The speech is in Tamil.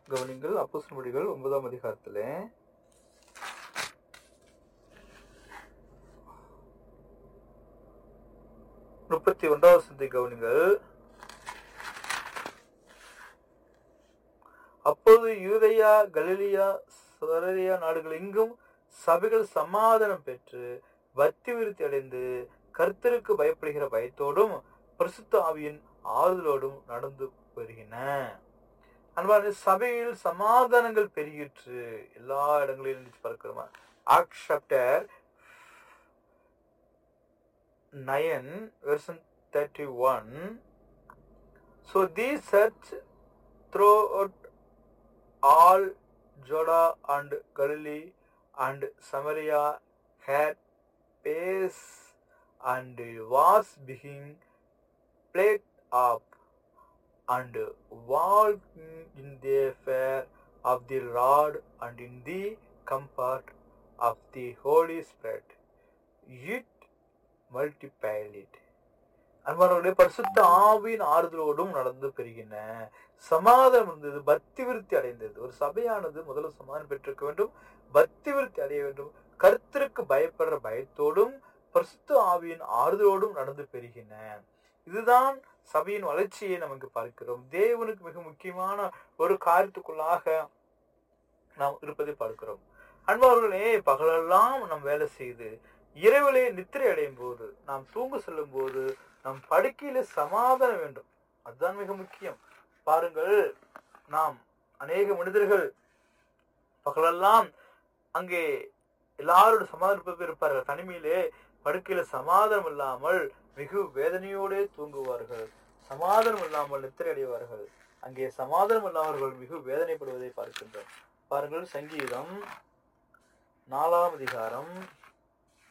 கவனிங்கள் அப்போஸ் மொழிகள் ஒன்பதாம் அதிகாரத்துல முப்பத்தி ஒன்றாவது சந்தை கவனிங்கள் அப்போது யூதேயா கலிலியா சரரியா நாடுகள் எங்கும் சபைகள் சமாதானம் பெற்று பக்தி விருத்தி அடைந்து கர்த்தருக்கு பயப்படுகிற பயத்தோடும் பரிசுத்த ஆவியின் ஆறுதலோடும் நடந்து வருகின அன்பான சபையில் சமாதானங்கள் பெருகிற்று எல்லா இடங்களிலும் இருந்துச்சு பார்க்கிறோமா act chapter nine verse thirty one so the church through all Judah and Galilee and Samaria had peace and was being plagued up and walking in the fear of the Lord and in the comfort of the Holy Spirit. It multiplied it. அன்பானவர்களே பரிசுத்த ஆவியின் ஆறுதலோடும் நடந்து பெறுகின சமாதானம் இருந்தது பக்தி விருத்தி அடைந்தது ஒரு சபையானது முதல்ல சமாதானம் பெற்றிருக்க வேண்டும் பக்தி விருத்தி அடைய வேண்டும் கருத்திற்கு பயப்படுற பயத்தோடும் பரிசுத்த ஆவியின் ஆறுதலோடும் நடந்து பெறுகின இதுதான் சபையின் வளர்ச்சியை நமக்கு பார்க்கிறோம் தேவனுக்கு மிக முக்கியமான ஒரு காரியத்துக்குள்ளாக நாம் இருப்பதை பார்க்கிறோம் அன்பார்களே பகலெல்லாம் நாம் வேலை செய்து இரவிலே நித்திரை அடையும் போது நாம் தூங்க செல்லும் போது நம் படுக்கையில சமாதானம் வேண்டும் அதுதான் மிக முக்கியம் பாருங்கள் நாம் அநேக மனிதர்கள் பகலெல்லாம் அங்கே எல்லாரோட சமாதானம் இருப்பார்கள் தனிமையிலே படுக்கையில சமாதானம் இல்லாமல் மிகு வேதனையோடே தூங்குவார்கள் சமாதானம் இல்லாமல் நித்திரை அடைவார்கள் அங்கே சமாதானம் இல்லாதவர்கள் மிகு வேதனைப்படுவதை பார்க்கின்றோம் பாருங்கள் சங்கீதம் நாலாம் அதிகாரம்